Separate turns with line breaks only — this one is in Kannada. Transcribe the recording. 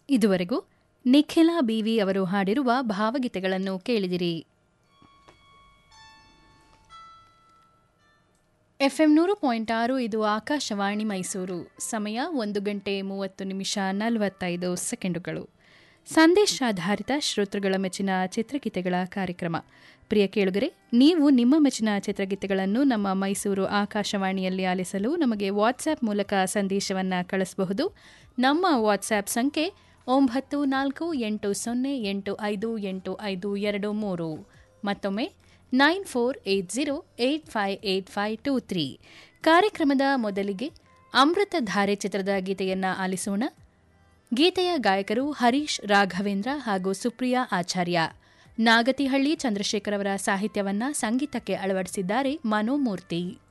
ಇದುವರೆಗೂ ನಿಖಿಲ ಬಿವಿ ಅವರು ಹಾಡಿರುವ ಭಾವಗೀತೆಗಳನ್ನು ಕೇಳಿದಿರಿ ಎಫ್ಎಂ ನೂರು ಪಾಯಿಂಟ್ ಆರು ಇದು ಆಕಾಶವಾಣಿ ಮೈಸೂರು ಸಮಯ ಒಂದು ಗಂಟೆ ಮೂವತ್ತು ನಿಮಿಷ ನಲವತ್ತೈದು ಸೆಕೆಂಡುಗಳು ಸಂದೇಶಾಧಾರಿತ ಶ್ರೋತೃಗಳ ಮೆಚ್ಚಿನ ಚಿತ್ರಗೀತೆಗಳ ಕಾರ್ಯಕ್ರಮ ಪ್ರಿಯ ಕೇಳುಗರೆ ನೀವು ನಿಮ್ಮ ಮೆಚ್ಚಿನ ಚಿತ್ರಗೀತೆಗಳನ್ನು ನಮ್ಮ ಮೈಸೂರು ಆಕಾಶವಾಣಿಯಲ್ಲಿ ಆಲಿಸಲು ನಮಗೆ ವಾಟ್ಸ್ಆ್ಯಪ್ ಮೂಲಕ ಸಂದೇಶವನ್ನು ಕಳಿಸಬಹುದು ನಮ್ಮ ವಾಟ್ಸ್ಆ್ಯಪ್ ಸಂಖ್ಯೆ ಒಂಬತ್ತು ನಾಲ್ಕು ಎಂಟು ಸೊನ್ನೆ ಎಂಟು ಐದು ಎಂಟು ಐದು ಎರಡು ಮೂರು ಮತ್ತೊಮ್ಮೆ nine four eight zero eight five eight five two three ಕಾರ್ಯಕ್ರಮದ ಮೊದಲಿಗೆ ಅಮೃತಧಾರೆ ಚಿತ್ರದ ಗೀತೆಯನ್ನ ಆಲಿಸೋಣ ಗೀತೆಯ ಗಾಯಕರು ಹರೀಶ್ ರಾಘವೇಂದ್ರ ಹಾಗೂ ಸುಪ್ರಿಯಾ ಆಚಾರ್ಯ ನಾಗತಿಹಳ್ಳಿ ಚಂದ್ರಶೇಖರ್ ಅವರ ಸಾಹಿತ್ಯವನ್ನ ಸಂಗೀತಕ್ಕೆ ಅಳವಡಿಸಿದ್ದಾರೆ ಮನೋಮೂರ್ತಿ